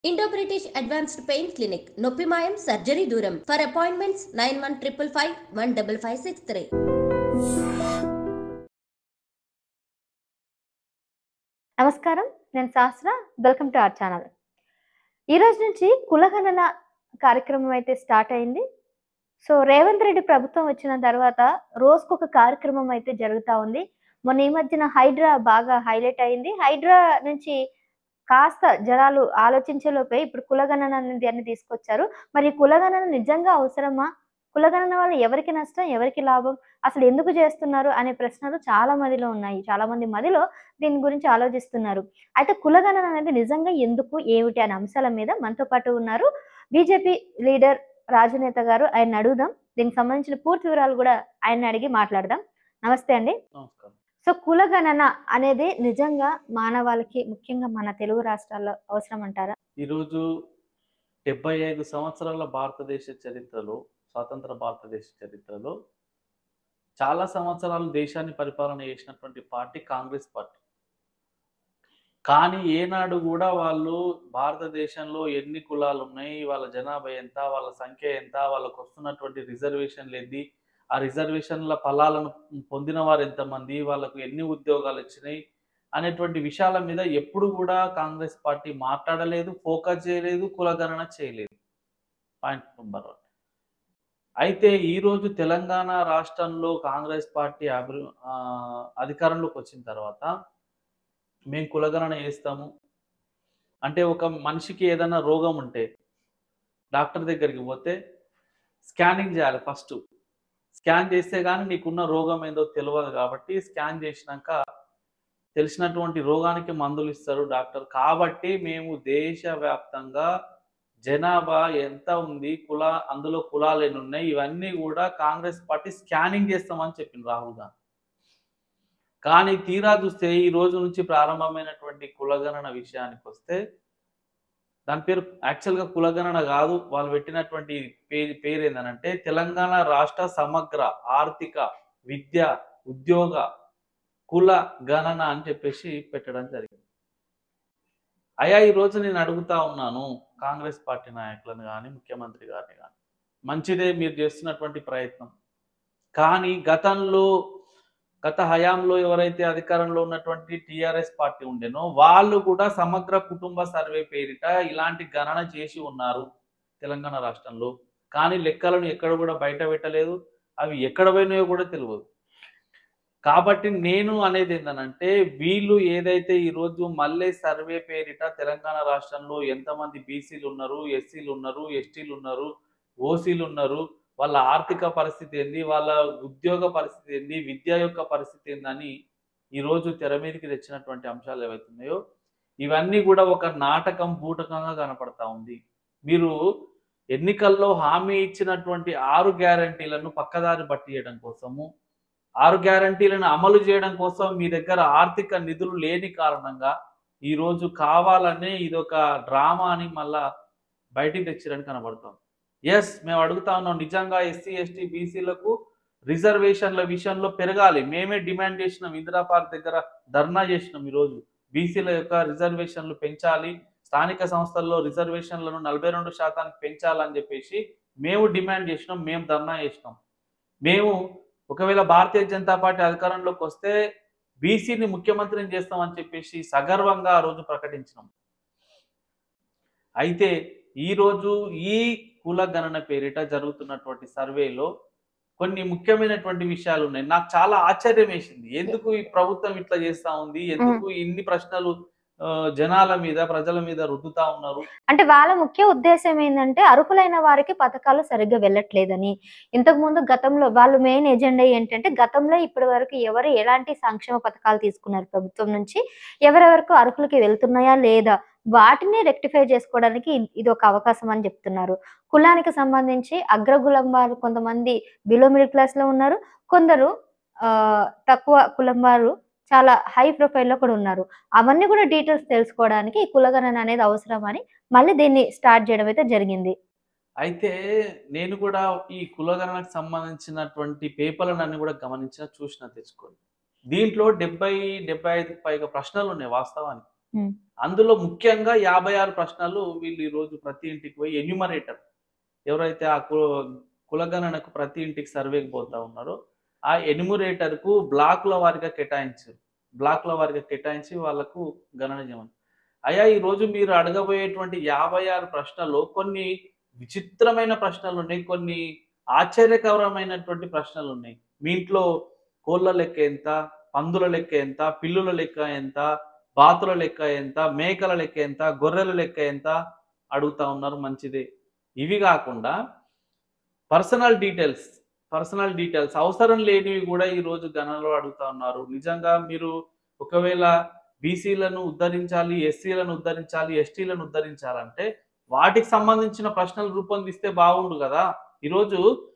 Indo British advanced pain clinic నొప్పి మాయం సర్జరీ దూరం for appointments nine one triple five one double five six three నమస్కారం నేను శాస్త్ర వెల్కమ్ టు అవర్ ఛానల్ ఈ రోజు నుంచి కులగణన కార్యక్రమం అయితే స్టార్ట్ అయింది సో రేవంత్ రెడ్డి ప్రభుత్వం వచ్చిన తర్వాత రోజుకొక కార్యక్రమం అయితే జరుగుతూ ఉంది మొన్న ఈ మధ్యన హైడ్రా బాగా హైలైట్ అయింది హైడ్రా నుంచి కాస్త జనాలు ఆలోచించేలోపే ఇప్పుడు కులగణన అనేది అన్ని తీసుకొచ్చారు మరి ఈ కులగణన నిజంగా అవసరమా కులగణన వల్ల ఎవరికి నష్టం ఎవరికి లాభం అసలు ఎందుకు చేస్తున్నారు అనే ప్రశ్నలు చాలా మందిలో ఉన్నాయి చాలా మంది మదిలో దీని గురించి ఆలోచిస్తున్నారు అయితే కులగణన అనేది నిజంగా ఎందుకు ఏమిటి అనే అంశాల మీద మనతో పాటు ఉన్నారు బీజేపీ లీడర్ రాజనేత గారు ఆయన అడుగుదాం దీనికి సంబంధించిన పూర్తి వివరాలు కూడా ఆయన అడిగి మాట్లాడదాం నమస్తే అండి నమస్కారం సో కులగణన అనేది నిజంగా మానవాళికి ముఖ్యంగా మన తెలుగు రాష్ట్రాల్లో అవసరం అంటారా ఈరోజు డెబ్బై ఐదు సంవత్సరాల భారతదేశ చరిత్రలో స్వాతంత్ర భారతదేశ చరిత్రలో చాలా సంవత్సరాలు దేశాన్ని పరిపాలన చేసినటువంటి పార్టీ కాంగ్రెస్ పార్టీ కానీ ఏనాడు కూడా వాళ్ళు భారతదేశంలో ఎన్ని కులాలు ఉన్నాయి వాళ్ళ జనాభా ఎంత వాళ్ళ సంఖ్య ఎంత వాళ్ళకు వస్తున్నటువంటి రిజర్వేషన్లు ఏంది ఆ రిజర్వేషన్ల ఫలాలను పొందిన వారు ఎంతమంది వాళ్ళకు ఎన్ని ఉద్యోగాలు వచ్చినాయి అనేటువంటి విషయాల మీద ఎప్పుడు కూడా కాంగ్రెస్ పార్టీ మాట్లాడలేదు ఫోకస్ చేయలేదు కులగణన చేయలేదు పాయింట్ నెంబర్ వన్ అయితే ఈరోజు తెలంగాణ రాష్ట్రంలో కాంగ్రెస్ పార్టీ అభివృ ఆ, అధికారంలోకి వచ్చిన తర్వాత మేము కులగణన చేస్తాము అంటే ఒక మనిషికి ఏదైనా రోగం ఉంటే డాక్టర్ దగ్గరికి పోతే స్కానింగ్ చేయాలి ఫస్ట్ స్కాన్ చేస్తే కానీ నీకున్న రోగం ఏందో తెలియదు కాబట్టి స్కాన్ చేసినాక తెలిసినటువంటి రోగానికి మందులు ఇస్తారు డాక్టర్ కాబట్టి మేము దేశవ్యాప్తంగా జనాభా ఎంత ఉంది కుల అందులో కులాలు ఎన్ని ఉన్నాయి ఇవన్నీ కూడా కాంగ్రెస్ పార్టీ స్కానింగ్ చేస్తామని చెప్పింది రాహుల్ గాంధీ కానీ తీరా చూస్తే ఈ రోజు నుంచి ప్రారంభమైనటువంటి కులగణన విషయానికి వస్తే దాని పేరు యాక్చువల్గా కులగణన కాదు వాళ్ళు పెట్టినటువంటి పేరు పేరు ఏంటంటే తెలంగాణ రాష్ట్ర సమగ్ర ఆర్థిక విద్య ఉద్యోగ కుల గణన అని చెప్పేసి పెట్టడం జరిగింది అయ్యా ఈ రోజు నేను అడుగుతా ఉన్నాను కాంగ్రెస్ పార్టీ నాయకులను కానీ ముఖ్యమంత్రి గారిని కానీ మంచిదే మీరు చేస్తున్నటువంటి ప్రయత్నం కానీ గతంలో గత హయాంలో ఎవరైతే అధికారంలో ఉన్నటువంటి టిఆర్ఎస్ పార్టీ ఉండేనో వాళ్ళు కూడా సమగ్ర కుటుంబ సర్వే పేరిట ఇలాంటి గణన చేసి ఉన్నారు తెలంగాణ రాష్ట్రంలో కానీ లెక్కలను ఎక్కడ కూడా బయట పెట్టలేదు అవి ఎక్కడ పోయినాయో కూడా తెలియదు కాబట్టి నేను అనేది ఏంటంటే వీళ్ళు ఏదైతే ఈరోజు మళ్ళీ సర్వే పేరిట తెలంగాణ రాష్ట్రంలో ఎంతమంది బీసీలు ఉన్నారు ఎస్సీలు ఉన్నారు ఎస్టీలు ఉన్నారు ఓసీలు ఉన్నారు వాళ్ళ ఆర్థిక పరిస్థితి ఏంది వాళ్ళ ఉద్యోగ పరిస్థితి ఏంది విద్య యొక్క పరిస్థితి ఏందని ఈరోజు తెర మీదకి తెచ్చినటువంటి అంశాలు ఏవైతున్నాయో ఇవన్నీ కూడా ఒక నాటకం బూటకంగా కనపడతా ఉంది మీరు ఎన్నికల్లో హామీ ఇచ్చినటువంటి ఆరు గ్యారంటీలను పక్కదారి పట్టియడం కోసము ఆరు గ్యారంటీలను అమలు చేయడం కోసం మీ దగ్గర ఆర్థిక నిధులు లేని కారణంగా ఈ రోజు కావాలనే ఇదొక డ్రామా అని మళ్ళా బయటికి తెచ్చిరని కనబడుతుంది ఎస్ మేము అడుగుతా ఉన్నాం నిజంగా ఎస్సీ ఎస్టీ బీసీలకు రిజర్వేషన్ల విషయంలో పెరగాలి మేమే డిమాండ్ చేసినాం ఇందిరా పార్క్ దగ్గర ధర్నా చేసినాం ఈరోజు బీసీల యొక్క రిజర్వేషన్లు పెంచాలి స్థానిక సంస్థల్లో రిజర్వేషన్లను నలభై రెండు శాతానికి పెంచాలని చెప్పేసి మేము డిమాండ్ చేసినాం మేము ధర్నా చేసినాం మేము ఒకవేళ భారతీయ జనతా పార్టీ అధికారంలోకి వస్తే బీసీని ముఖ్యమంత్రిని చేస్తామని చెప్పేసి సగర్వంగా ఆ రోజు ప్రకటించినాం అయితే ఈ రోజు ఈ కుల గణన పేరిట జరుగుతున్నటువంటి సర్వేలో కొన్ని ముఖ్యమైనటువంటి విషయాలు ఉన్నాయి నాకు చాలా ఆశ్చర్యం వేసింది ఎందుకు ఈ ప్రభుత్వం ఇట్లా చేస్తా ఉంది ఎందుకు ఇన్ని ప్రశ్నలు ఆ, జనాల మీద ప్రజల మీద రుద్దుతా ఉన్నారు అంటే వాళ్ళ ముఖ్య ఉద్దేశం ఏంటంటే అర్హులైన వారికి పథకాలు సరిగ్గా వెళ్ళట్లేదని ఇంతకు ముందు గతంలో వాళ్ళు మెయిన్ ఎజెండా ఏంటంటే గతంలో ఇప్పటి వరకు ఎవరు ఎలాంటి సంక్షేమ పథకాలు తీసుకున్నారు ప్రభుత్వం నుంచి ఎవరెవరికి అర్హులకి వెళ్తున్నాయా లేదా వాటిని రెక్టిఫై చేసుకోవడానికి ఇ- ఇది ఒక అవకాశం అని చెప్తున్నారు కులానికి సంబంధించి అగ్రకులం వారు కొంతమంది బిలో మిడిల్ క్లాస్ లో ఉన్నారు కొందరు ఆ తక్కువ కులం వారు చాలా హై ప్రొఫైల్లో కూడా ఉన్నారు అవన్నీ కూడా డీటెయిల్స్ తెలుసుకోవడానికి ఈ కులగణన అనేది అవసరం అని మళ్ళీ దీన్ని స్టార్ట్ చేయడం అయితే జరిగింది అయితే నేను కూడా ఈ కులగణనకు సంబంధించినటువంటి పేపర్లను అన్ని కూడా గమనించిన చూసిన తెచ్చుకోండి దీంట్లో డెబ్బై డెబ్బై ఐదు పైగా ప్రశ్నలు ఉన్నాయి వాస్తవానికి Hmm. అందులో ముఖ్యంగా యాభై ఆరు ప్రశ్నలు వీళ్ళు ఈరోజు ప్రతి ఇంటికి పోయి ఎన్యూమరేటర్ ఎవరైతే ఆ కు- కులగణనకు ప్రతి ఇంటికి సర్వేకి పోతా ఉన్నారో ఆ ఎన్యూమరేటర్ కు బ్లాక్ల వారిగా కేటాయించారు బ్లాక్ల వారిగా కేటాయించి వాళ్ళకు గణన చేయమని అయ్యా ఈ రోజు మీరు అడగబోయేటువంటి యాభై ఆరు ప్రశ్నలు కొన్ని విచిత్రమైన ప్రశ్నలు ఉన్నాయి కొన్ని ఆశ్చర్యకరమైనటువంటి ప్రశ్నలు ఉన్నాయి మీ ఇంట్లో కోళ్ళ లెక్క ఎంత పందుల లెక్క ఎంత పిల్లుల లెక్క ఎంత బాతుల లెక్క ఎంత మేకల లెక్క ఎంత గొర్రెల లెక్క ఎంత అడుగుతా ఉన్నారు మంచిదే ఇవి కాకుండా పర్సనల్ డీటెయిల్స్ పర్సనల్ డీటెయిల్స్ అవసరం లేనివి కూడా ఈ రోజు గణనలో అడుగుతా ఉన్నారు నిజంగా మీరు ఒకవేళ బీసీలను ఉద్ధరించాలి ఎస్సీలను ఉద్ధరించాలి ఎస్టీలను ఉద్ధరించాలంటే వాటికి సంబంధించిన ప్రశ్నలు రూపొందిస్తే బాగుండు కదా ఈరోజు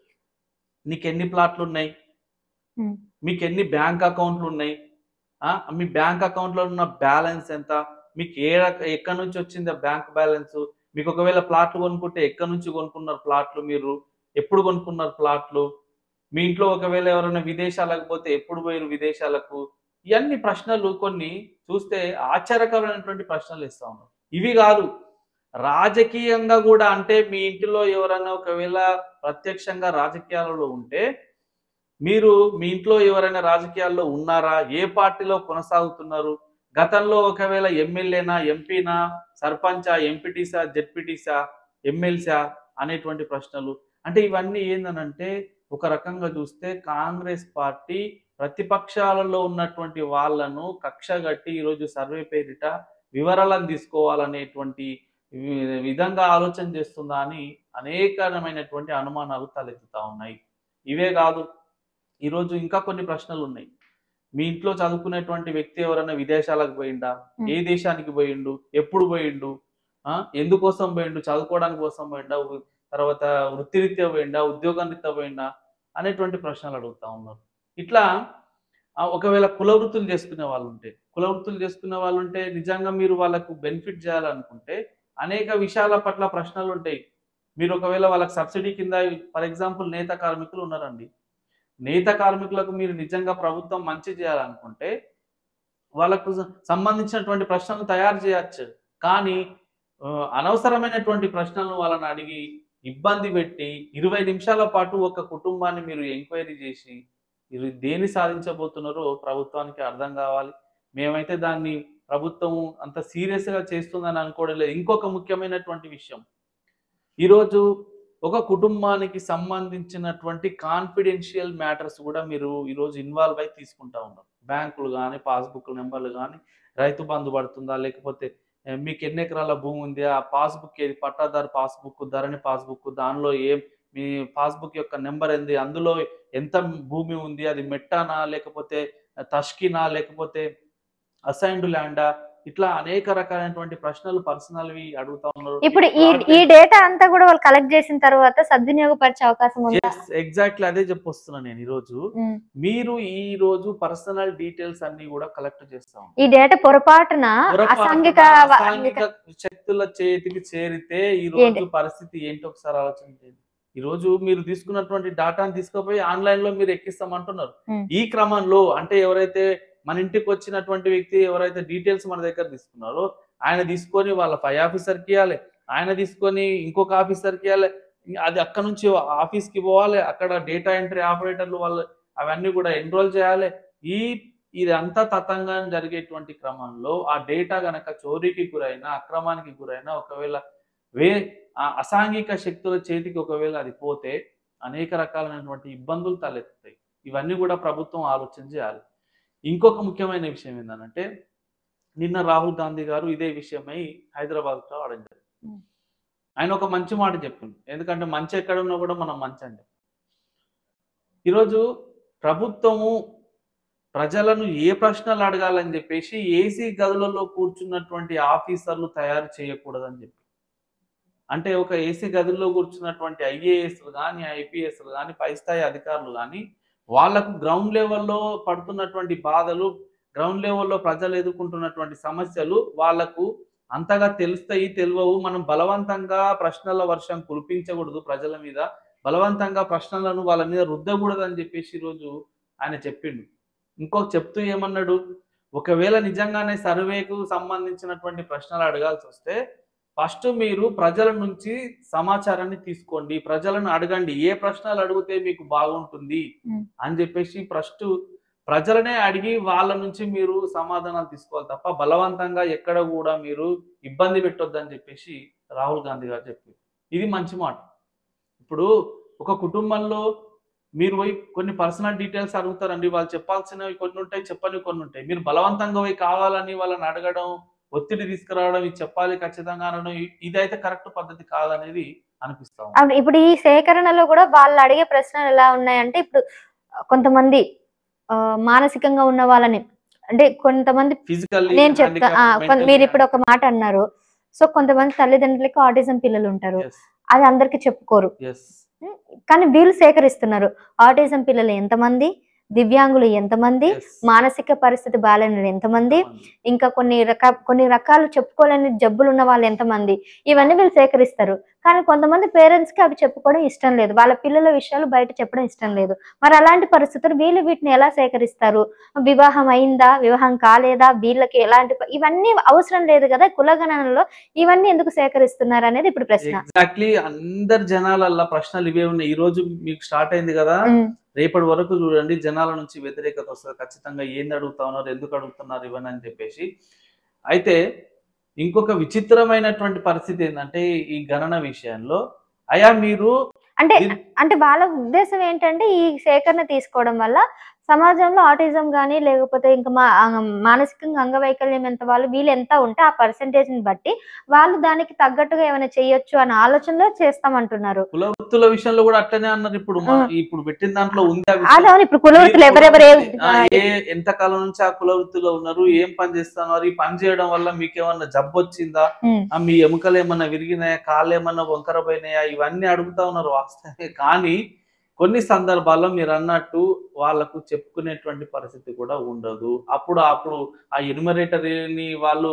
నీకు ఎన్ని ప్లాట్లు ఉన్నాయి Hmm. మీకు ఎన్ని బ్యాంక్ అకౌంట్లు ఉన్నాయి ఆ, మీ బ్యాంక్ అకౌంట్లో ఉన్న బ్యాలెన్స్ ఎంత మీకు ఏ రక- ఎక్కడి నుంచి వచ్చింది ఆ బ్యాంక్ బ్యాలెన్స్ మీకు ఒకవేళ ప్లాట్లు కొనుక్కుంటే ఎక్కడి నుంచి కొనుక్కున్నారు ప్లాట్లు మీరు ఎప్పుడు కొనుక్కున్నారు ప్లాట్లు మీ ఇంట్లో ఒకవేళ ఎవరైనా విదేశాలకు పోతే ఎప్పుడు పోయారు విదేశాలకు ఇవన్నీ ప్రశ్నలు కొన్ని చూస్తే ఆశ్చర్యకరమైనటువంటి ప్రశ్నలు ఇస్తా ఉన్నారు ఇవి కాదు రాజకీయంగా కూడా అంటే మీ ఇంటిలో ఎవరైనా ఒకవేళ ప్రత్యక్షంగా రాజకీయాలలో ఉంటే మీరు మీ ఇంట్లో ఎవరైనా రాజకీయాల్లో ఉన్నారా ఏ పార్టీలో కొనసాగుతున్నారు గతంలో ఒకవేళ ఎమ్మెల్యేనా ఎంపీనా సర్పంచా ఎంపీటీసా జెడ్పీటీసా ఎమ్మెల్సా అనేటువంటి ప్రశ్నలు అంటే ఇవన్నీ ఏందనంటే ఒక రకంగా చూస్తే కాంగ్రెస్ పార్టీ ప్రతిపక్షాలలో ఉన్నటువంటి వాళ్ళను కక్షగట్టి ఈరోజు సర్వే పేరిట వివరాలను తీసుకోవాలనేటువంటి వి- విధంగా ఆలోచన చేస్తుందా అని అనేకమైనటువంటి అనుమానాలు తలెత్తుతా ఉన్నాయి ఇవే కాదు ఈరోజు ఇంకా కొన్ని ప్రశ్నలు ఉన్నాయి మీ ఇంట్లో చదువుకునేటువంటి వ్యక్తి ఎవరైనా విదేశాలకు పోయిండా Hmm. ఏ దేశానికి పోయిండు ఎప్పుడు పోయిండు ఆ ఎందుకోసం పోయిండు చదువుకోవడానికి కోసం పోయిండా ఉ- తర్వాత వృత్తిరీత్యా పోయిండా ఉద్యోగం రీత్యా పోయిండా అనేటువంటి ప్రశ్నలు అడుగుతా ఉన్నారు ఇట్లా ఆ, ఒకవేళ కుల వృత్తులు చేసుకునే వాళ్ళు ఉంటే కుల వృత్తులు చేసుకునే వాళ్ళు ఉంటే నిజంగా మీరు వాళ్ళకు బెనిఫిట్ చేయాలనుకుంటే అనేక విషయాల పట్ల ప్రశ్నలు ఉంటాయి మీరు ఒకవేళ వాళ్ళకి సబ్సిడీ కింద ఫర్ ఎగ్జాంపుల్ నేత కార్మికులు ఉన్నారండి నేత కార్మికులకు మీరు నిజంగా ప్రభుత్వం మంచి చేయాలనుకుంటే వాళ్ళకు స- సంబంధించినటువంటి ప్రశ్నలు తయారు చేయొచ్చు కానీ ఆ, అనవసరమైనటువంటి ప్రశ్నలను వాళ్ళని అడిగి ఇబ్బంది పెట్టి ఇరవై నిమిషాల పాటు ఒక కుటుంబాన్ని మీరు ఎంక్వైరీ చేసి మీరు దేన్ని సాధించబోతున్నారో ప్రభుత్వానికి అర్థం కావాలి మేమైతే దాన్ని ప్రభుత్వం అంత సీరియస్ గా చేస్తుందని అనుకోవడం లేదు ఇంకొక ముఖ్యమైనటువంటి విషయం ఈరోజు ఒక కుటుంబానికి సంబంధించినటువంటి కాన్ఫిడెన్షియల్ మ్యాటర్స్ కూడా మీరు ఈరోజు ఇన్వాల్వ్ అయి తీసుకుంటా ఉన్నారు బ్యాంకులు కానీ పాస్బుక్ నెంబర్లు కానీ రైతు బంధు పడుతుందా లేకపోతే ఏ, మీకు ఎన్ని ఎకరాల భూమి ఉంది ఆ పాస్బుక్ ఏది పట్టాదారు పాస్బుక్ ధరణి పాస్బుక్ దానిలో ఏం మీ పాస్బుక్ యొక్క నెంబర్ ఏంది అందులో ఎంత భూమి ఉంది అది మెట్టానా లేకపోతే తష్కినా లేకపోతే అసైన్డ్ ల్యాండా ఇట్లా అనేక రకాలైనటువంటి ప్రశ్నలు పర్సనల్వి అడుగుతా ఉన్నారు ఇప్పుడు ఈ ఈ డేటా అంతా కూడా వాళ్ళు కలెక్ట్ చేసిన తర్వాత సద్వినియోగపరిచే అవకాశం ఉందా ఎగ్జాక్ట్లీ అదే చెప్పొస్తున్నా నేను ఈ రోజు ఉమ్. మీరు ఈ రోజు పర్సనల్ డీటెయిల్స్ అన్ని కూడా కలెక్ట్ చేస్తాం ఈ డేటా పొరపాటున అసాంఘిక వ- అసాంఘిక శక్తుల చేతికి చేరితే ఈ రోజు ఏంటి? పరిస్థితి ఏంటి ఒకసారి ఆలోచన చేయండి ఈ రోజు మీరు తీసుకున్నటువంటి డాటాను తీసుకుపోయి ఆన్లైన్ లో మీరు ఎక్కిస్తామంటున్నారు Hmm. ఈ క్రమంలో అంటే ఎవరైతే మన ఇంటికి వచ్చినటువంటి వ్యక్తి ఎవరైతే డీటెయిల్స్ మన దగ్గర తీసుకున్నారో ఆయన తీసుకొని వాళ్ళ పై ఆఫీసర్ కి ఇవ్వాలి ఆయన తీసుకొని ఇంకొక ఆఫీసర్ కి ఇవ్వాలి అది అక్కడ నుంచి ఆఫీస్ కి పోవాలి అక్కడ డేటా ఎంట్రీ ఆపరేటర్లు వాళ్ళు అవన్నీ కూడా ఎన్రోల్ చేయాలి ఈ ఇదంతా తతంగా జరిగేటువంటి క్రమంలో ఆ డేటా గనక చోరీకి గురైనా అక్రమానికి గురైనా ఒకవేళ వే ఆ అసాంఘిక శక్తుల చేతికి ఒకవేళ అది పోతే అనేక రకాలైనటువంటి ఇబ్బందులు తలెత్తుతాయి ఇవన్నీ కూడా ప్రభుత్వం ఆలోచన చేయాలి ఇంకొక ముఖ్యమైన విషయం ఏంటంటే నిన్న రాహుల్ గాంధీ గారు ఇదే విషయమై హైదరాబాద్ లో అడిగారు Hmm. ఆయన ఒక మంచి మాట చెప్పింది ఎందుకంటే మంచి ఎక్కడున్నా కూడా మనం మంచి అని చెప్పాలి. ఈరోజు ప్రభుత్వము ప్రజలను ఏ ప్రశ్నలు అడగాలని చెప్పేసి ఏసీ గదులలో కూర్చున్నటువంటి ఆఫీసర్లు తయారు చేయకూడదని చెప్పి అంటే ఒక ఏసీ గదుల్లో కూర్చున్నటువంటి ఐఏఎస్లు కానీ ఐపీఎస్లు కానీ పై స్థాయి అధికారులు కానీ వాళ్ళకు గ్రౌండ్ లెవెల్లో పడుతున్నటువంటి బాధలు గ్రౌండ్ లెవెల్లో ప్రజలు ఎదుర్కొంటున్నటువంటి సమస్యలు వాళ్ళకు అంతగా తెలుస్తాయి తెలియవు మనం బలవంతంగా ప్రశ్నల వర్షం కురిపించకూడదు ప్రజల మీద బలవంతంగా ప్రశ్నలను వాళ్ళ మీద రుద్దకూడదు అని చెప్పేసి ఈరోజు ఆయన చెప్పిండు ఇంకొక చెప్తూ ఏమన్నాడు ఒకవేళ నిజంగానే సర్వేకు సంబంధించినటువంటి ప్రశ్నలు అడగాల్సి వస్తే ఫస్ట్ మీరు ప్రజల నుంచి సమాచారాన్ని తీసుకోండి ప్రజలను అడగండి ఏ ప్రశ్నలు అడిగితే మీకు బాగుంటుంది Hmm. అని చెప్పేసి ఫస్ట్ ప్రజలనే అడిగి వాళ్ళ నుంచి మీరు సమాధానాలు తీసుకోవాలి తప్ప బలవంతంగా ఎక్కడ కూడా మీరు ఇబ్బంది పెట్టొద్దని చెప్పేసి రాహుల్ గాంధీ గారు చెప్పారు ఇది మంచి మాట ఇప్పుడు ఒక కుటుంబంలో మీరు పోయి కొన్ని పర్సనల్ డీటెయిల్స్ అడుగుతారండి వాళ్ళు చెప్పాల్సినవి కొన్ని ఉంటాయి చెప్పని కొన్ని ఉంటాయి మీరు బలవంతంగా పోయి కావాలని వాళ్ళని అడగడం ఒత్తిడి తీసుకురావడం ఇది చెప్పాలి ఖచ్చితంగా అనడం ఇ- ఇదైతే కరెక్ట్ పద్ధతి కాదనేది అనిపిస్తా ఉంది. అవును ఇప్పుడు ఈ సేకరణలో కూడా వాళ్ళు అడిగే ప్రశ్నలు ఎలా ఉన్నాయంటే ఇప్పుడు కొంతమంది ఆ, మానసికంగా ఉన్న వాళ్ళని అంటే కొంతమంది ఫిజికల్లీ నేను చెప్తా ఆ, కొన్- మీరు ఇప్పుడు ఒక మాట అన్నారు సో కొంతమంది తల్లిదండ్రులకి ఆటిజం పిల్లలు ఉంటారు అది అందరికి చెప్పుకోరు కానీ వీళ్ళు సేకరిస్తున్నారు ఆటిజం పిల్లలు ఎంతమంది దివ్యాంగులు ఎంతమంది మానసిక పరిస్థితి బాగాలేని ఎంతమంది ఇంకా కొన్ని రక కొన్ని రకాలు చెప్పుకోలేని జబ్బులు ఉన్న వాళ్ళు ఎంతమంది ఇవన్నీ వీళ్ళు సేకరిస్తారు కానీ కొంతమంది పేరెంట్స్ కి అవి చెప్పుకోవడం ఇష్టం లేదు వాళ్ళ పిల్లల విషయాలు బయట చెప్పడం ఇష్టం లేదు మరి అలాంటి పరిస్థితులు వీళ్ళు వీటిని ఎలా సేకరిస్తారు వివాహం అయిందా వివాహం కాలేదా వీళ్ళకి ఎలాంటి ప- ఇవన్నీ అవసరం లేదు కదా కులగణనలో ఇవన్నీ ఎందుకు సేకరిస్తున్నారు అనేది ఇప్పుడు ప్రశ్న ఎగ్జాక్ట్లీ అందరి జనాలల్లో ప్రశ్నలు ఇవే ఉన్నాయి ఈ రోజు మీకు స్టార్ట్ అయింది కదా ఉమ్, రేపటి వరకు చూడండి జనాల నుంచి వ్యతిరేకత వస్తుంది ఖచ్చితంగా ఏంది అడుగుతా ఉన్నారు ఎందుకు అడుగుతున్నారు ఇవన్నీ అని చెప్పేసి అయితే ఇంకొక విచిత్రమైనటువంటి పరిస్థితి ఏంటంటే ఈ గణన విషయంలో అయా మీరు అంటే దీని- అంటే వాళ్ళ ఉద్దేశం ఏంటంటే ఈ సేకరణ తీసుకోవడం వల్ల సమాజంలో ఆటిజం కానీ లేకపోతే ఇంకా మా ఆ, మానసికంగా అంగవైకల్యం ఎంత వాళ్ళు వీళ్ళు ఎంత ఉంటే ఆ పర్సంటేజ్ ని బట్టి వాళ్ళు దానికి తగ్గట్టుగా ఏమైనా చేయొచ్చు అనే ఆలోచనలో చేస్తామంటున్నారు కుల వృత్తుల విషయంలో కూడా అట్లనే అన్నారు ఇప్పుడు మన- ఆ. ఇప్పుడు పెట్టిన దాంట్లో ఉంది ఆ విషయం. అదే అవును ఇప్పుడు కులవృత్తులు మీరు ఎవరెవరు ఏ- ఆ, ఏ ఎంత కాలం నుంచి ఆ కుల వృత్తిలో ఉన్నారు ఏం పని చేస్తున్నారు ఈ పని చేయడం వల్ల మీకు ఏమన్నా జబ్బు వచ్చిందా ఉమ్, ఆ, మీ ఎముకలు ఏమన్నా విరిగినాయా కాళ్ళు ఏమన్నా వంకర పోయినాయా ఇవన్నీ అడుగుతా ఉన్నారు వాస్తవమే కానీ కొన్ని సందర్భాల్లో మీరు అన్నట్టు వాళ్ళకు చెప్పుకునేటువంటి పరిస్థితి కూడా ఉండదు అప్పుడు అప్పుడు ఆ ఎన్యుమరేటర్ ని వాళ్ళు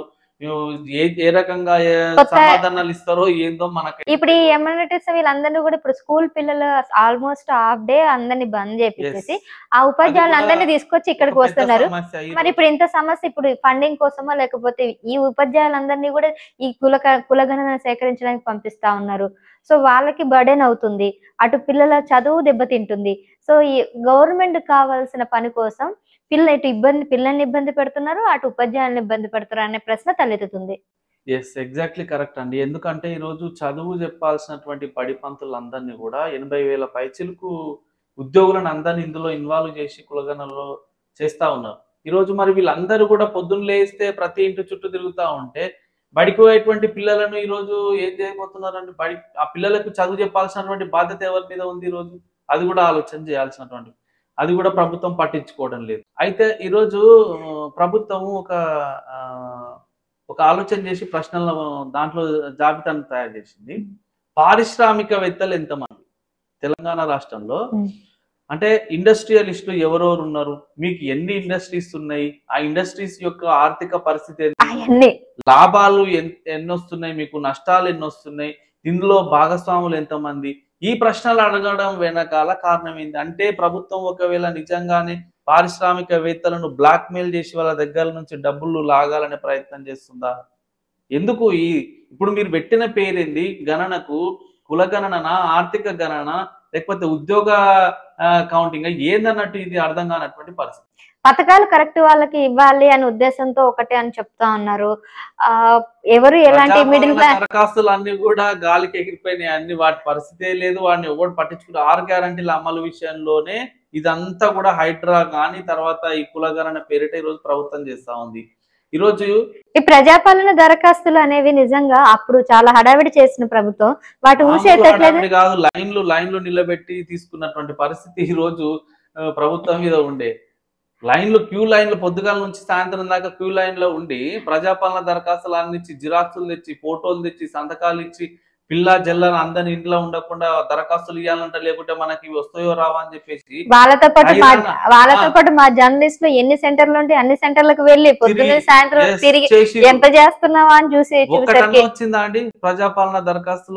ఏ ఏ రకంగా ఏ కొత్త- సమాధానాలు ఇస్తారో ఏందో మనకి ఇప్పుడు ఈ ఎమ్యూనిటీస్ వీళ్ళందరినీ కూడా ఇప్పుడు స్కూల్ పిల్లలు ఆల్మోస్ట్ హాఫ్ డే అందరినీ బంద్ చేపించేసి ఆ ఉపాధ్యాయులు అందరినీ తీసుకొచ్చి ఇక్కడికి వస్తున్నారు మరి ఇప్పుడు ఇంత సమస్య ఇప్పుడు ఫండింగ్ కోసమో లేకపోతే ఈ ఉపాధ్యాయులందరినీ కూడా ఈ కుల కులగణన సేకరించడానికి పంపిస్తా ఉన్నారు సో వాళ్ళకి బర్డెన్ అవుతుంది అటు పిల్లల చదువు దెబ్బతింటుంది సో ఈ గవర్నమెంట్ కావాల్సిన పని కోసం పిల్ల ఇటు ఇబ్బంది పిల్లల్ని ఇబ్బంది పెడుతున్నారు అటు ఉపాధ్యాయులను ఇబ్బంది పెడుతున్నారు అనే ప్రశ్న తలెత్తుతుంది ఎస్ ఎగ్జాక్ట్లీ కరెక్ట్ అండి ఎందుకంటే ఈరోజు చదువు చెప్పాల్సినటువంటి పడి పంతులందరినీ కూడా ఎనభై వేల పైచిలకు ఉద్యోగులను అందరినీ ఇందులో ఇన్వాల్వ్ చేసి కులగణలో చేస్తా ఉన్నారు ఈరోజు మరి వీళ్ళందరూ కూడా పొద్దున్న లేస్తే ప్రతి ఇంటి చుట్టూ తిరుగుతా ఉంటే బడికి పోయేటువంటి పిల్లలను ఈరోజు ఏం చేయబోతున్నారంటే బడి ఆ పిల్లలకు చదువు చెప్పాల్సినటువంటి బాధ్యత ఎవరి మీద ఉంది ఈరోజు అది కూడా ఆలోచన చేయాల్సినటువంటి అది కూడా ప్రభుత్వం పట్టించుకోవడం లేదు అయితే ఈరోజు ఆ, ప్రభుత్వం ఒక ఆ, ఒక ఆలోచన చేసి ప్రశ్నల దాంట్లో జాబితాను తయారు చేసింది పారిశ్రామికవేత్తలు ఎంతమంది తెలంగాణ రాష్ట్రంలో Hmm. అంటే ఇండస్ట్రియలిస్టులు ఎవరెవరు ఉన్నారు మీకు ఎన్ని ఇండస్ట్రీస్ ఉన్నాయి ఆ ఇండస్ట్రీస్ యొక్క ఆర్థిక పరిస్థితి ఏంటి? అవన్నీ లాభాలు ఎన్- ఎన్ని వస్తున్నాయి మీకు నష్టాలు ఎన్ని వస్తున్నాయి ఇందులో భాగస్వాములు ఎంతమంది ఈ ప్రశ్నలు అడగడం వెనకాల కారణం ఏంటి అంటే ప్రభుత్వం ఒకవేళ నిజంగానే పారిశ్రామికవేత్తలను బ్లాక్ మెయిల్ చేసి వాళ్ళ దగ్గర నుంచి డబ్బులు లాగాలనే ప్రయత్నం చేస్తుందా ఎందుకు ఈ ఇప్పుడు మీరు పెట్టిన పేరేంది గణనకు కుల గణన ఆర్థిక గణన లేకపోతే ఉద్యోగ కౌంటింగ్ ఏందన్నట్టు ఇది అర్థం కానటువంటి పరిస్థితి పథకాలు కరెక్ట్ వాళ్ళకి ఇవ్వాలి అనే ఉద్దేశంతో ఒకటే అని చెప్తా ఉన్నారు ఆ ఎవరు ఎలాంటి మిడిల్ క్లాస్ దరఖాస్తులు అన్ని కూడా గాలికి ఎగిరిపోయినాయి అన్ని వాటి పరిస్థితే లేదు వాడిని ఎవరు పట్టించుకుంటారు ఆరు గ్యారంటీల అమలు విషయంలోనే ఇదంతా కూడా హైడ్రా కానీ తర్వాత ఈ కులగణన పేరిట ఈ రోజు ప్రభుత్వం చేస్తా ఉంది ఈ రోజు ఈ ప్రజాపాలన దరఖాస్తులు అనేవి నిజంగా అప్పుడు చాలా హడావిడి చేసిన ప్రభుత్వం వాటి ఊసి మామూలు ఎత్తట్లేదు హడావిడి కాదు లైన్లు లైన్లు నిలబెట్టి తీసుకున్నటువంటి పరిస్థితి ఈ రోజు ఆ, ప్రభుత్వం మీద ఉండే లైన్లు క్యూ లైన్లు పొద్దుగాల నుంచి సాయంత్రం దాకా క్యూ లైన్ లో ఉండి ప్రజాపాలన దరఖాస్తులు అన్ని ఇచ్చి జిరాక్సులు తెచ్చి ఫోటోలు తెచ్చి సంతకాలు ఇచ్చి పిల్ల జల్లని అందరి ఇంట్లో ఉండకుండా దరఖాస్తులు ఇవ్వాలంట లేకుంటే మనకి ఇవి వస్తాయో రావా అని చెప్పేసి వాళ్ళతో పాటు మా ఐదన్న. వాళ్ళతో ఆ. పాటు మా జర్నలిస్ట్ లో ఎన్ని సెంటర్లు ఉంటే అన్ని సెంటర్లకు వెళ్ళి పొద్దున్న తిరిగి, సాయంత్రం yes, తిరిగి చేసి ఎంత చేస్తున్నావా అని చూసి ఒక్కటన్నా చూసరికి వచ్చిందా అండి ప్రజాపాలన దరఖాస్తులో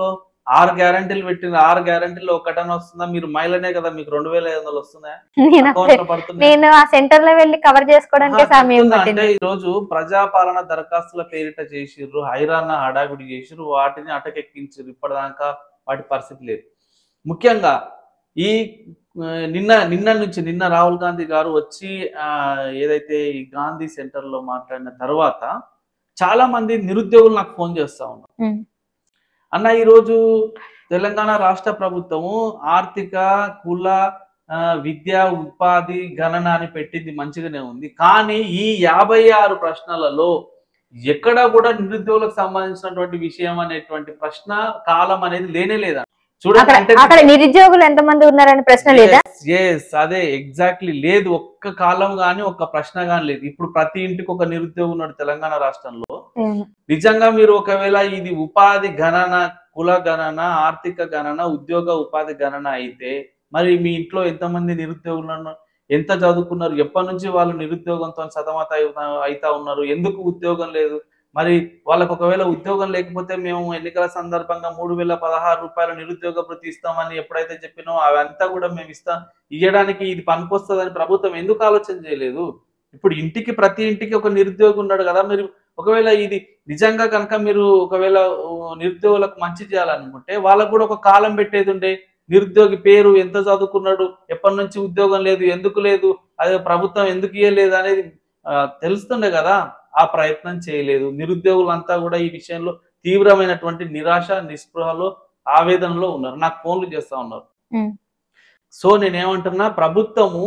ఆరు గ్యారంటీలు పెట్టిన ఆరు గ్యారంటీలు ఒకటన వస్తుందా మీరు మహిళనే కదా మీకు రెండు వేల ఐదు వందలు వస్తున్నాయా నేను అకౌంట్ అప్పుడే- లో పడుతున్నాయా? నేను ఆ సెంటర్ లో వెళ్ళి కవర్ చేసుకోవడానికి ఆ, సమయం చెప్తున్నా అంటే పట్టింది ఈ రోజు ప్రజాపాలన దరఖాస్తుల పేరిట చేసిర్రు హైరాణ హడావిడి చేసిర్రు వాటిని అటకెక్కించారు ఇప్పటిదాకా వాటి పరిస్థితి లేదు ముఖ్యంగా ఈ ఆ, నిన్న నిన్న నుంచి నిన్న రాహుల్ గాంధీ గారు వచ్చి ఆ, ఏదైతే ఈ గాంధీ సెంటర్ లో మాట్లాడిన తర్వాత చాలా మంది నిరుద్యోగులు నాకు ఫోన్ చేస్తా ఉన్నారు ఉమ్. అన్న ఈరోజు తెలంగాణ రాష్ట్ర ప్రభుత్వము ఆర్థిక కుల ఆ, విద్యా ఉపాధి గణన అని పెట్టింది మంచిగానే ఉంది కానీ ఈ యాభై ఆరు ప్రశ్నలలో ఎక్కడ కూడా నిరుద్యోగులకు సంబంధించినటువంటి విషయం అనేటువంటి ప్రశ్న కాలం అనేది లేనే లేదా చూడండి అక్కడ అంటే అక్కడ నిరుద్యోగులు ఎంతమంది ఉన్నారని ప్రశ్న లేదా ఎస్ అదే ఎగ్జాక్ట్లీ లేదు ఒక్క కాలం గాని ఒక్క ప్రశ్న గాని లేదు ఇప్పుడు ప్రతి ఇంటికి ఒక నిరుద్యోగి ఉన్నాడు తెలంగాణ రాష్ట్రంలో ఉమ్. నిజంగా మీరు ఒకవేళ ఇది ఉపాధి గణన కుల గణన ఆర్థిక గణన ఉద్యోగ ఉపాధి గణన అయితే మరి మీ ఇంట్లో ఎంతమంది నిరుద్యోగులు ఉన్నారు? ఎంత చదువుకున్నారు ఎప్పటి నుంచి వాళ్ళు నిరుద్యోగంతో సతమత అవుతా- అవుతా ఉన్నారు ఎందుకు ఉద్యోగం లేదు మరి వాళ్ళకు ఒకవేళ ఉద్యోగం లేకపోతే మేము ఎన్నికల సందర్భంగా మూడు వేల పదహారు రూపాయల నిరుద్యోగ భృతి ఇస్తామని ఎప్పుడైతే చెప్పినో అవంతా కూడా మేము ఇస్తాం ఇవ్వడానికి ఇది పనికొస్తుందని ప్రభుత్వం ఎందుకు ఆలోచన చేయలేదు ఇప్పుడు ఇంటికి ప్రతి ఇంటికి ఒక నిరుద్యోగి ఉన్నాడు కదా మీరు ఒకవేళ ఇది నిజంగా కనుక మీరు ఒకవేళ ఊ, నిరుద్యోగులకు మంచి చేయాలనుకుంటే వాళ్ళకు కూడా ఒక కాలం పెట్టేది ఉండే నిరుద్యోగి పేరు ఎంత చదువుకున్నాడు ఎప్పటి నుంచి ఉద్యోగం లేదు ఎందుకు లేదు అదే ప్రభుత్వం ఎందుకు ఇవ్వలేదు అనేది ఆ, తెలుస్తుండే కదా ఆ ప్రయత్నం చేయలేదు నిరుద్యోగులంతా కూడా ఈ విషయంలో తీవ్రమైనటువంటి నిరాశ నిస్పృహలో ఆవేదనలో ఉన్నారు నాకు ఫోన్లు చేస్తా ఉన్నారు ఉమ్. సో నేనేమంటున్నా ప్రభుత్వము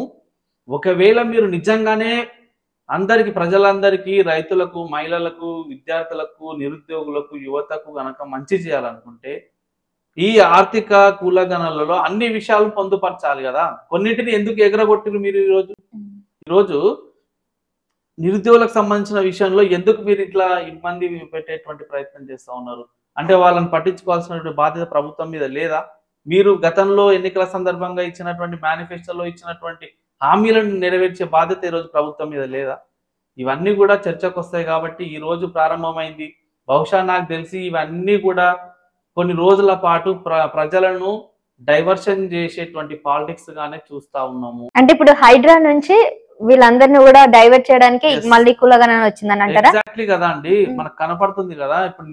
ఒకవేళ మీరు నిజంగానే అందరికి ప్రజలందరికీ రైతులకు మహిళలకు విద్యార్థులకు నిరుద్యోగులకు యువతకు గనక మంచి చేయాలనుకుంటే ఈ ఆర్థిక కూలగణలలో అన్ని విషయాలు పొందుపరచాలి కదా కొన్నింటిని ఎందుకు ఎగరగొట్టిరు మీరు ఈరోజు ఈరోజు నిరుద్యోగులకు సంబంధించిన విషయంలో ఎందుకు మీరు ఇట్లా ఇబ్బంది పెట్టేటువంటి ప్రయత్నం చేస్తా ఉన్నారు అంటే వాళ్ళని పట్టించుకోవాల్సినటువంటి బాధ్యత ప్రభుత్వం మీద లేదా మీరు గతంలో ఎన్నికల సందర్భంగా ఇచ్చినటువంటి మేనిఫెస్టోలో ఇచ్చినటువంటి హామీలను నెరవేర్చే బాధ్యత ఈ రోజు ప్రభుత్వం మీద లేదా ఇవన్నీ కూడా చర్చకు వస్తాయి కాబట్టి ఈ రోజు ప్రారంభమైంది బహుశా నాకు తెలిసి ఇవన్నీ కూడా కొన్ని రోజుల పాటు ప్ర ప్రజలను డైవర్షన్ చేసేటువంటి పాలిటిక్స్ గానే చూస్తా ఉన్నాము అంటే ఇప్పుడు హైడ్రా నుంచి వీళ్ళందరినీ కూడా డైవర్ట్ చేయడానికి Yes. మళ్ళీ కులగణన వచ్చిందని అంటారా ఎగ్జాక్ట్లీ కదా అండి Mm. మనకు కనపడుతుంది కదా ఇప్పుడు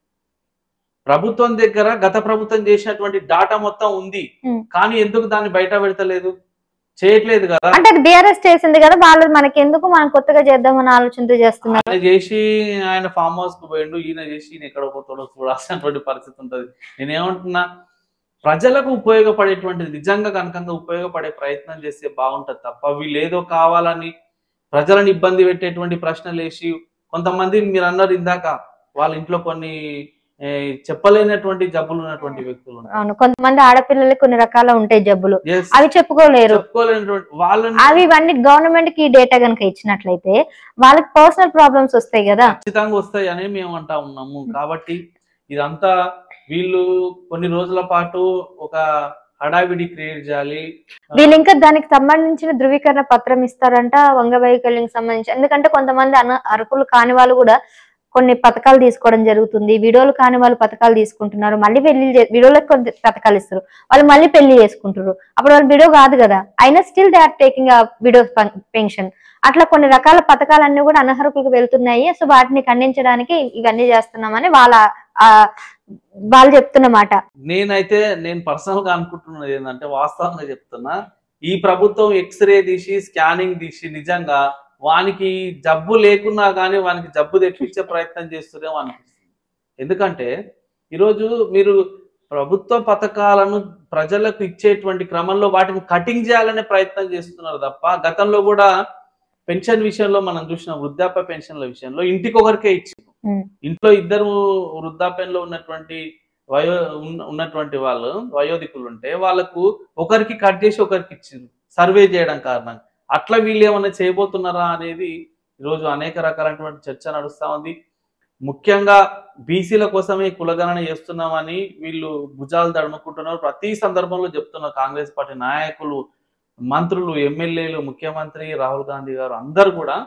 ప్రభుత్వం దగ్గర గత ప్రభుత్వం చేసినటువంటి డాటా మొత్తం ఉంది Mm. కానీ ఎందుకు దాన్ని బయట పెడతలేదు చేయట్లేదు కదా అంటే అది బీఆర్ఎస్ చేసింది కదా వాళ్ళు మనకి ఎందుకు మనం కొత్తగా చేద్దామని ఆలోచనతో చేస్తున్నారు ఆయన చేసి ఆయన ఫామ్ హౌస్ కు పోయిండు ఈయన చేసి ఈయన ఎక్కడ పోతాడో చూడాల్సినటువంటి పరిస్థితి ఉంటది నేనేమంటున్నా ప్రజలకు ఉపయోగపడేటువంటిది నిజంగా కనుకంగా ఉపయోగపడే ప్రయత్నం చేస్తే బాగుంటది తప్ప వీళ్ళు ఏదో కావాలని ప్రజలను ఇబ్బంది పెట్టేటువంటి ప్రశ్నలు వేసి కొంతమంది మీరు అన్నారు ఇందాక వాళ్ళ ఇంట్లో కొన్ని ఏ, చెప్పలేనటువంటి జబ్బులు ఉన్నటువంటి వ్యక్తులు ఉన్నారు అవును కొంతమంది ఆడపిల్లలకి కొన్ని రకాల ఉంటాయి జబ్బులు Yes, అవి చెప్పుకోలేరు చెప్పుకోలేనటువంటి వాళ్ళని అవి ఇవన్నీ గవర్నమెంట్ కి డేటా కనుక ఇచ్చినట్లయితే వాళ్ళకి పర్సనల్ ప్రాబ్లమ్స్ వస్తాయి కదా ఖచ్చితంగా వస్తాయి అని మేము అంటా ఉన్నాము కాబట్టి ఇదంతా వీళ్ళు కొన్ని రోజుల పాటు ఒక హడావిడి క్రియేట్ చేయాలి వీళ్ళు ఇంకా దానికి సంబంధించిన ధృవీకరణ పత్రం ఇస్తారంట వంగ వైకల్యం సంబంధించి ఎందుకంటే కొంతమంది అన అర్హులు కాని వాళ్ళు కూడా కొన్ని పథకాలు తీసుకోవడం జరుగుతుంది విడోలు కాని వాళ్ళు పథకాలు తీసుకుంటున్నారు మళ్ళీ పెళ్లి విడోలకు కొన్ని పథకాలు ఇస్తారు వాళ్ళు మళ్ళీ పెళ్లి చేసుకుంటారు అప్పుడు వాళ్ళు విడో కాదు కదా అయినా still they are taking widow pension అట్లా కొన్ని రకాల పథకాలన్నీ కూడా అనర్హులకు వెళ్తున్నాయి సో వాటిని ఖండించడానికి ఇవన్నీ చేస్తున్నామని వాళ్ళ ఆ, వాళ్ళు చెప్తున్న మాట నేనైతే నేను పర్సనల్ గా అనుకుంటున్నది ఏంటంటే వాస్తవంగా చెప్తున్నా ఈ ప్రభుత్వం ఎక్స్రే తీసి స్కానింగ్ తీసి నిజంగా వానికి జబ్బు లేకున్నా కానీ వానికి జబ్బు తెప్పించే ప్రయత్నం చేస్తుందేమో అనిపిస్తుంది ఎందుకంటే ఈరోజు మీరు ప్రభుత్వ పథకాలను ప్రజలకు ఇచ్చేటువంటి క్రమంలో వాటిని కటింగ్ చేయాలనే ప్రయత్నం చేస్తున్నారు తప్ప గతంలో కూడా పెన్షన్ విషయంలో మనం చూసిన వృద్ధాప్య పెన్షన్ల విషయంలో ఇంటికి ఒకరికే ఇచ్చింది Hmm. ఇంట్లో ఇద్దరు వృద్ధాప్యంలో ఉన్నటువంటి వయో ఉన్న- ఉన్నటువంటి వాళ్ళు వయోధికులు ఉంటే వాళ్ళకు ఒకరికి కట్ చేసి ఒకరికి ఇచ్చింది సర్వే చేయడం కారణంగా అట్లా వీళ్ళు ఏమైనా చేయబోతున్నారా అనేది ఈరోజు అనేక రకాలైనటువంటి చర్చ నడుస్తా ఉంది ముఖ్యంగా బీసీల కోసమే ఈ కులగణన చేస్తున్నామని వీళ్ళు భుజాలు తడుముకుంటున్నారు ప్రతి సందర్భంలో చెప్తున్నారు కాంగ్రెస్ పార్టీ నాయకులు మంత్రులు ఎమ్మెల్యేలు ముఖ్యమంత్రి రాహుల్ గాంధీ గారు అందరు కూడా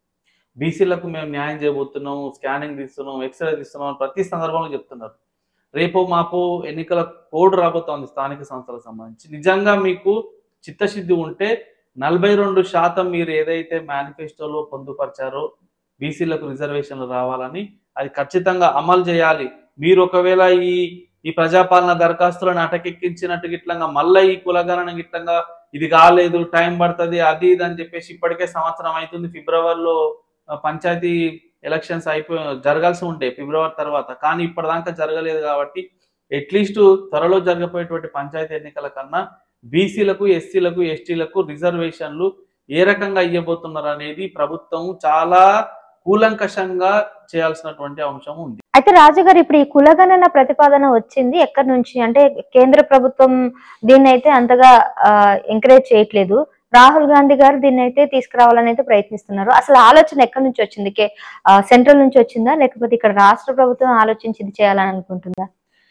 బీసీలకు మేము న్యాయం చేయబోతున్నాం స్కానింగ్ తీస్తున్నాం ఎక్స్రే తీస్తున్నాం అని ప్రతి సందర్భంలో చెప్తున్నారు రేపు మాపు ఎన్నికల కోడ్ రాబోతోంది స్థానిక సంస్థలకు సంబంధించి నిజంగా మీకు చిత్తశుద్ధి ఉంటే నలభై రెండు శాతం మీరు ఏదైతే మేనిఫెస్టోలో పొందుపరిచారో బీసీలకు రిజర్వేషన్లు రావాలని అది ఖచ్చితంగా అమలు చేయాలి మీరు ఒకవేళ ఈ ఈ ప్రజాపాలన దరఖాస్తులను అటకెక్కించినట్టు గిట్లంగా మళ్ళీ ఈ కులగణన గిట్లంగా ఇది కాలేదు టైం పడుతుంది అది ఇది అని చెప్పేసి ఇప్పటికే సంవత్సరం అవుతుంది ఫిబ్రవరిలో ఆ, పంచాయతీ ఎలక్షన్స్ అయిపోయి జరగాల్సి ఉంటే ఫిబ్రవరి తర్వాత కానీ ఇప్పటిదాకా జరగలేదు కాబట్టి అట్లీస్ట్ త్వరలో జరగబోయేటువంటి పంచాయతీ ఎన్నికల కన్నా బీసీలకు ఎస్సీలకు ఎస్టీలకు రిజర్వేషన్లు ఏ రకంగా ఇవ్వబోతున్నారు అనేది ప్రభుత్వం చాలా కూలంకషంగా చేయాల్సినటువంటి అంశం ఉంది అయితే రాజు గారు ఇప్పుడు ఈ కులగణన ప్రతిపాదన వచ్చింది ఎక్కడి నుంచి అంటే కేంద్ర ప్రభుత్వం దీన్ని అయితే అంతగా ఎంకరేజ్ చేయట్లేదు రాహుల్ గాంధీ గారు దీన్ని అయితే తీసుకురావాలని అయితే ప్రయత్నిస్తున్నారు అసలు ఆలోచన ఎక్కడి నుంచి వచ్చింది కే సెంట్రల్ నుంచి వచ్చిందా లేకపోతే ఇక్కడ రాష్ట్ర ప్రభుత్వం ఆలోచించి ఇది చేయాలని అనుకుంటుందా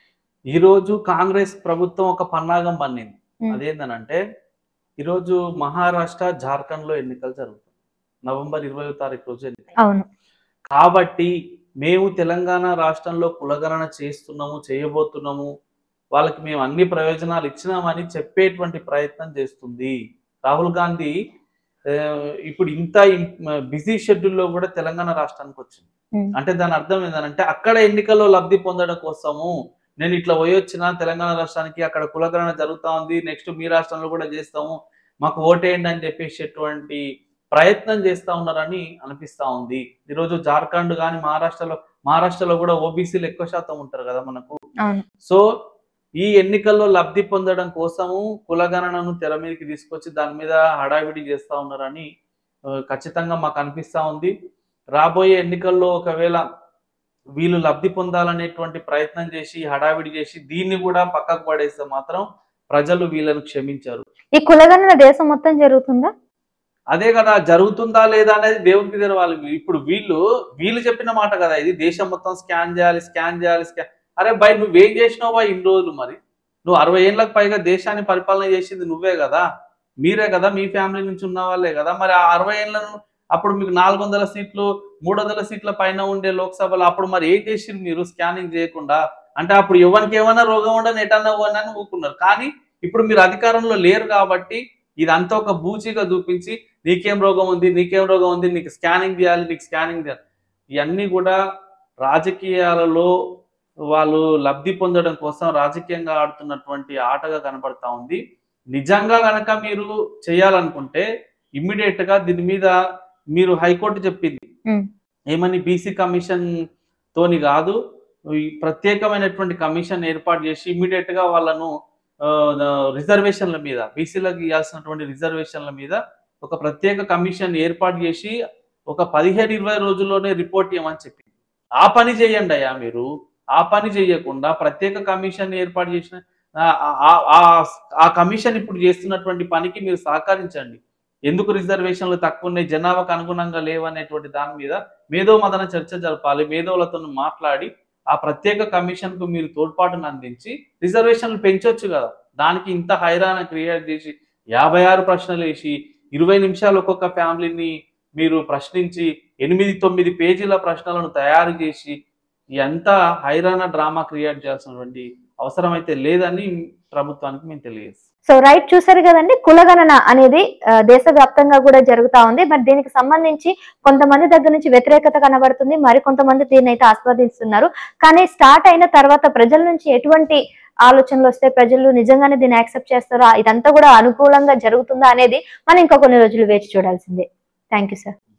ఈ రోజు కాంగ్రెస్ ప్రభుత్వం ఒక పన్నాగం పన్నింది Hmm. అదేంటనంటే ఈరోజు మహారాష్ట్ర జార్ఖండ్ లో ఎన్నికలు జరుగుతాయి నవంబర్ ఇరవై తారీఖు రోజు ఎన్నికలు అవును కాబట్టి మేము తెలంగాణ రాష్ట్రంలో కులగణన చేస్తున్నాము చేయబోతున్నాము వాళ్ళకి మేము అన్ని ప్రయోజనాలు ఇచ్చినామని చెప్పేటువంటి ప్రయత్నం చేస్తుంది రాహుల్ గాంధీ ఆ, ఇప్పుడు ఇంత బిజీ షెడ్యూల్లో కూడా తెలంగాణ రాష్ట్రానికి వచ్చింది Hmm. అంటే దాని అర్థం ఏంటంటే అక్కడ ఎన్నికల్లో లబ్ధి పొందడం కోసము నేను ఇట్లా పోయి వచ్చిన తెలంగాణ రాష్ట్రానికి అక్కడ కులగణన జరుగుతా ఉంది నెక్స్ట్ మీ రాష్ట్రంలో కూడా చేస్తాము మాకు ఓటేయండి అని చెప్పేసేటువంటి ప్రయత్నం చేస్తా ఉన్నారని అనిపిస్తా ఉంది ఈరోజు జార్ఖండ్ కానీ మహారాష్ట్రలో మహారాష్ట్రలో కూడా ఓబీసీలు ఎక్కువ శాతం ఉంటారు కదా మనకు అవును సో ఈ ఎన్నికల్లో లబ్ధి పొందడం కోసము కులగణనను తెర మీదకి తీసుకొచ్చి దాని మీద హడావిడి చేస్తా ఉన్నారని ఆ, ఖచ్చితంగా మాకు అనిపిస్తా ఉంది రాబోయే ఎన్నికల్లో ఒకవేళ వీళ్ళు లబ్ధి పొందాలనేటువంటి ప్రయత్నం చేసి హడావిడి చేసి దీన్ని కూడా పక్కకు పడేస్తే మాత్రం ప్రజలు వీళ్ళను క్షమించారు ఈ కులగణన దేశం మొత్తం జరుగుతుందా అదే కదా జరుగుతుందా లేదా అనేది దేవునికి తెలవాలి ఇప్పుడు వీళ్ళు వీళ్ళు చెప్పిన మాట కదా ఇది దేశం మొత్తం స్కాన్ చేయాలి స్కాన్ చేయాలి స్కాన్ అరే బై నువ్వేం చేసినావా ఇన్ని రోజులు మరి నువ్వు అరవై ఏళ్ళకి పైగా దేశాన్ని పరిపాలన చేసింది నువ్వే కదా మీరే కదా మీ ఫ్యామిలీ నుంచి ఉన్న వాళ్ళే కదా మరి ఆ అరవై ఏళ్ళను అప్పుడు మీకు నాలుగు వందల సీట్లు మూడు వందల సీట్ల పైన ఉండే లోక్సభలో అప్పుడు మరి ఏం చేసిరు మీరు స్కానింగ్ చేయకుండా అంటే అప్పుడు ఎవరికి ఏమైనా రోగం ఉండని ఎటన్నా అని ఊరుకున్నారు కానీ ఇప్పుడు మీరు అధికారంలో లేరు కాబట్టి ఇదంతా ఒక బూచిగా చూపించి నీకేం రోగం ఉంది నీకేం రోగం ఉంది నీకు స్కానింగ్ చేయాలి నీకు స్కానింగ్ చేయాలి ఇవన్నీ కూడా రాజకీయాలలో వాళ్ళు లబ్ధి పొందడం కోసం రాజకీయంగా ఆడుతున్నటువంటి ఆటగా కనబడతా ఉంది నిజంగా గనక మీరు చేయాలనుకుంటే ఇమ్మీడియట్ గా దీని మీద మీరు హైకోర్టు చెప్పింది ఉమ్. ఏమని బీసీ కమిషన్ తోని కాదు ఈ ప్రత్యేకమైనటువంటి కమిషన్ ఏర్పాటు చేసి ఇమ్మీడియట్ గా వాళ్ళను ఆ, రిజర్వేషన్ల మీద బీసీలకు ఇవ్వాల్సినటువంటి రిజర్వేషన్ల మీద ఒక ప్రత్యేక కమిషన్ ఏర్పాటు చేసి ఒక పదిహేను ఇరవై రోజుల్లోనే రిపోర్ట్ ఇవ్వమని చెప్పింది ఆ పని చేయండి అయ్యా మీరు ఆ పని చేయకుండా ప్రత్యేక కమిషన్ ఏర్పాటు చేసిన ఆ- ఆ- ఆ- ఆ కమిషన్ ఇప్పుడు చేస్తున్నటువంటి పనికి మీరు సహకరించండి ఎందుకు రిజర్వేషన్లు తక్కువ ఉన్నాయి జనాభాకు అనుగుణంగా లేవనేటువంటి దాని మీద మేధో మదన చర్చ జరపాలి మేధోలతో మాట్లాడి ఆ ప్రత్యేక కమిషన్ కు మీరు తోడ్పాటును అందించి రిజర్వేషన్లు పెంచొచ్చు కదా దానికి ఇంత హైరాణ క్రియేట్ చేసి యాభై ఆరు ప్రశ్నలు వేసి ఇరవై నిమిషాలు ఒక్కొక్క ఫ్యామిలీని మీరు ప్రశ్నించి ఎనిమిది తొమ్మిది పేజీల ప్రశ్నలను తయారు చేసి ఎంత హైరాణ డ్రామా క్రియేట్ చేయాల్సినటువంటి అవసరం అయితే లేదని ప్రభుత్వానికి మేము తెలియజేస్తాం సో రైట్ చూసారు కదండి కులగణన అనేది ఆ, దేశవ్యాప్తంగా కూడా జరుగుతా ఉంది మరి దీనికి సంబంధించి కొంతమంది దగ్గర నుంచి వ్యతిరేకత కనబడుతుంది మరి కొంతమంది దీన్ని అయితే ఆస్వాదిస్తున్నారు కానీ స్టార్ట్ అయిన తర్వాత ప్రజల నుంచి ఎటువంటి ఆలోచనలు వస్తే ప్రజలు నిజంగానే దీన్ని యాక్సెప్ట్ చేస్తారా ఇదంతా కూడా అనుకూలంగా జరుగుతుందా అనేది మనం ఇంకా కొన్ని రోజులు వేచి చూడాల్సిందే థ్యాంక్ యూ సార్